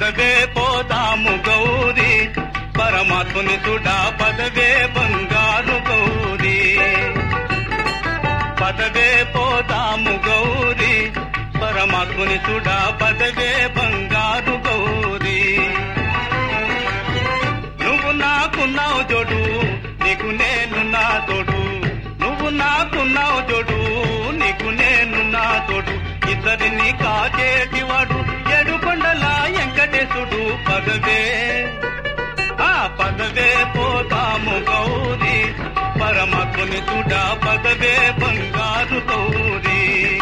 పదవే పోదాము గౌరీ పరమాత్ముని సుడా పదవే బంగారు గౌరీ పదవే పోదాము గౌరీ పరమాత్ముని సుడా పదవే బంగారు గౌరీ నువ్వు నాకున్నావు జోడు నీకు నేను నా తోడు నువ్వు నాకున్నావు జోడు నీకు నేను నా తోడు ఇద్దరిని కాచేటివాడు ఎడుకొండల వెంకటేశుడు పదవే ఆ పదవే పోతాము గౌరీ పరమాత్ముని చూడ పదవే బంగారు గౌరీ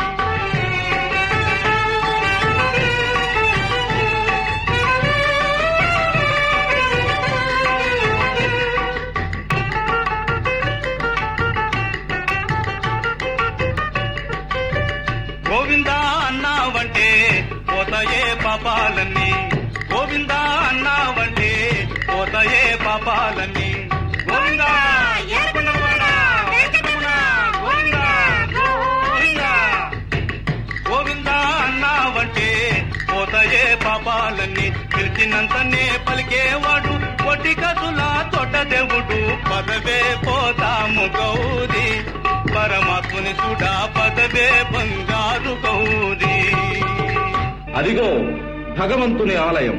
గోవిందా అన్నావంటే పోతాయే పాపాలన్నీ గోవిందా అన్నావంటే పోతాయే పాపాలన్నీ గోవిందా ఏడుకొండలవాడా, వెంకటరమణ, గోవిందా, గోవిందా. గోవిందా అన్నావంటే పోతాయే పాపాలన్నీ పిలిచినంతనే పలికేవాడు కొట్టి కసులా తొట్ట దేవుడు పదవే పోతాము గౌరీ పరమాత్ముని చూడా పదవే బంగారు గౌరీ అదిగో భగవంతుని ఆలయం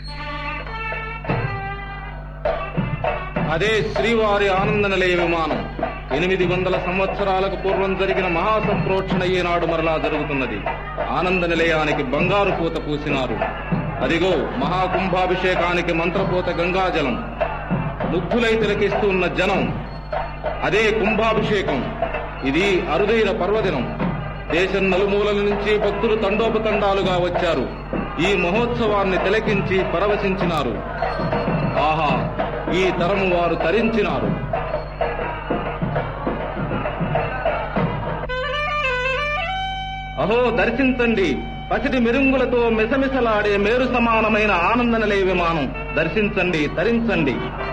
అదే శ్రీవారి ఆనంద నిలయ విమానం ఎనిమిది వందల సంవత్సరాలకు పూర్వం జరిగిన మహాసంప్రోక్షణ ఈనాడు మరలా జరుగుతున్నది ఆనంద నిలయానికి బంగారు పూత పూసినారు అదిగో మహాకుంభాభిషేకానికి మంత్రపూత గంగాజలం ముగ్ధులై తిలకిస్తున్న జనం అదే కుంభాభిషేకం ఇది అరుదైన పర్వదినం దేశం నలుమూలల నుంచి భక్తులు తండోపతండాలుగా వచ్చారు ఈ మహోత్సవాన్ని తిలకించి పరవశించినారు ఆహా ఈ తరము వారు తరించినారు అహో దర్శించండి పసిడి మెరుంగులతో మిసమిసలాడే మేరు సమానమైన ఆనంద నిలయ విమానం దర్శించండి తరించండి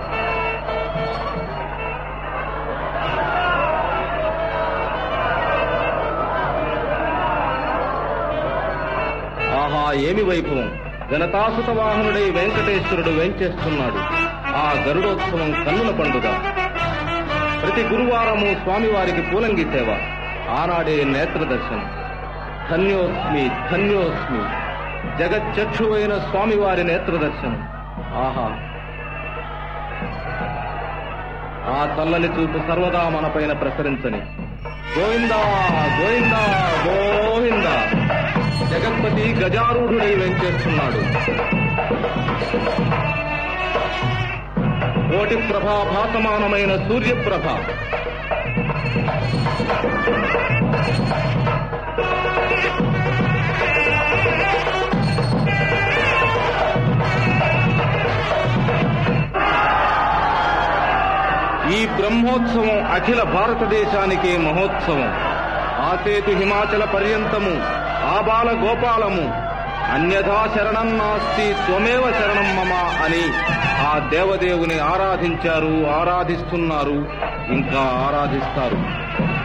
ఆహా ఏమి వైభవం జనతాసుత వాహనుడై వెంకటేశ్వరుడు వేంచేస్తున్నాడు ఆ గరుడోత్సవం కన్నుల పండుగ ప్రతి గురువారము స్వామివారికి పూలంగి సేవ ఆనాడే నేత్ర దర్శనం ధన్యోస్మి ధన్యోస్మి జగచ్చక్షువైన స్వామివారి నేత్ర దర్శనం ఆహా ఆ చల్లని చూపు సర్వదా మనపైన ప్రసరించని గోవిందా గోవిందా గోవిందా జగత్పతి గజారూఢుడై వెంచేస్తున్నాడు కోటి ప్రభా భాసమానమైన సూర్యప్రభ ఈ బ్రహ్మోత్సవం అఖిల భారతదేశానికే మహోత్సవం ఆసేతు హిమాచల పర్యంతము ఆబాల గోపాలము అన్యథా శరణం నాస్తి త్వమేవ శరణం మమ అని ఆ దేవదేవుని ఆరాధించారు ఆరాధిస్తున్నారు ఇంకా ఆరాధిస్తారు